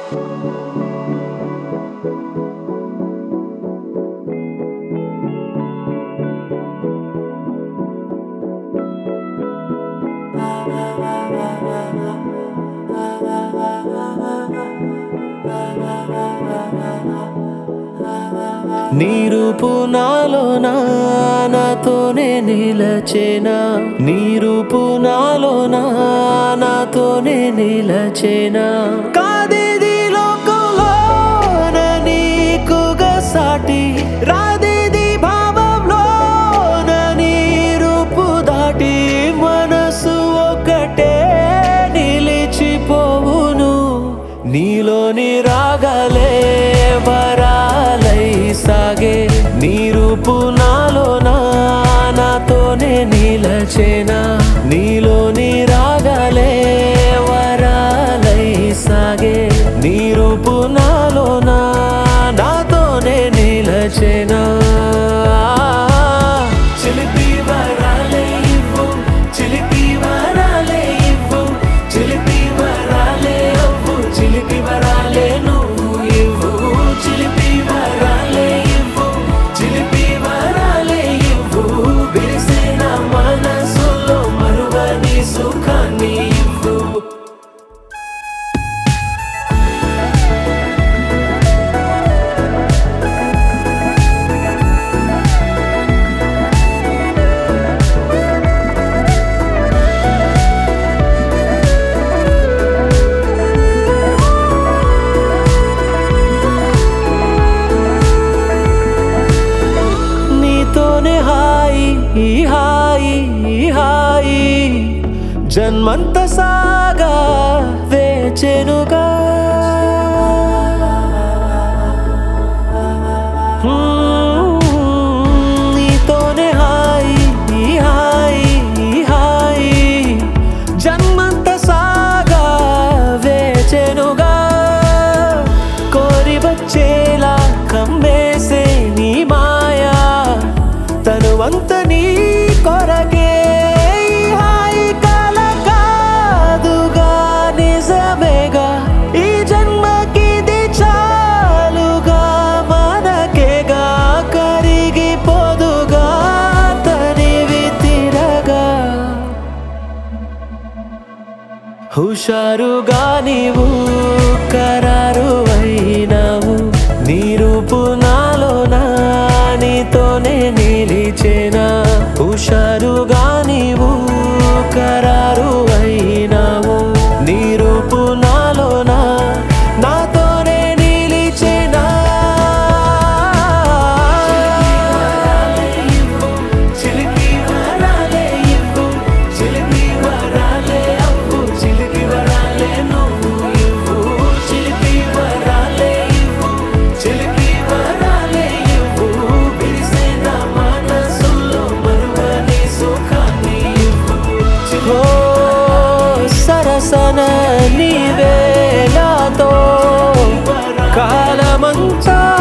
నీరూపు నాలో నాతోనే నిలచేనా నీరూపు నాలో నాతోనే నిలచేనా కాదేది లోకంలోన నీకుగా సాటి రాదేది భావంలోన నీ రూపు దాటి మనసు ఒకటే నిలిచిపోవును నీలోని రాగలే వరాలై సాగే నీ రూపు నాలో నాతోనే నిలచేనా నీలోని రాగలే వరాలై సాగే నీ రూపు నాలో నాతోనే నిలచేనా చిలిపి వరాలే ఇవ్వు చిలిపి వరాలే ఇవ్వు చిలిపి వరాలే అవ్వు చిలిపి వరాలే నువ్వు ఇవ్వు చిలిపి వరాలే ఇవ్వు చిలిపి వరాలే ఇవ్వు విరిసిన మనసులో మరువని సుఖాన్ని ఇవ్వు నీతోనే హాయి ఈ హాయి ఈ హాయి జన్మంత సాగా వేచెనుగా హ్మ్, నీతోనే హాయి ఈ హాయి ఈ హాయి జన్మంత సాగా వేచెనుగా కోరి వచ్చేలా కమ్మేసే నీ మాయా తనువంత నీ కొరకే ఈ హాయి కల కాదుగా నిజమేగా ఈ జన్మకిది చాలుగా మనకేగా కరిగిపోదుగా తనివి తిరగా హుషారుగా నీవు ఖరారు అయినావు నీ రూపు నాలో నీతోనే నిలిచేనా హుషారుగా నీవు ఖరారు అయినావు నీ రూపు నాలో నాతోనే నిలిచేనా చిలిపి వరాలే ఇవ్వు చిలిపి వరాలే అవ్వు చిలిపి వరాలే నువ్వు ఇవ్వు చిలిపి వరాలే ఇవ్వు చిలిపి వరాలే ఇవ్వు విరిసిన మనసులో మరువని సుఖాన్ని ఇవ్వు ఓ సరసన నీవే నాతో కాలమంతా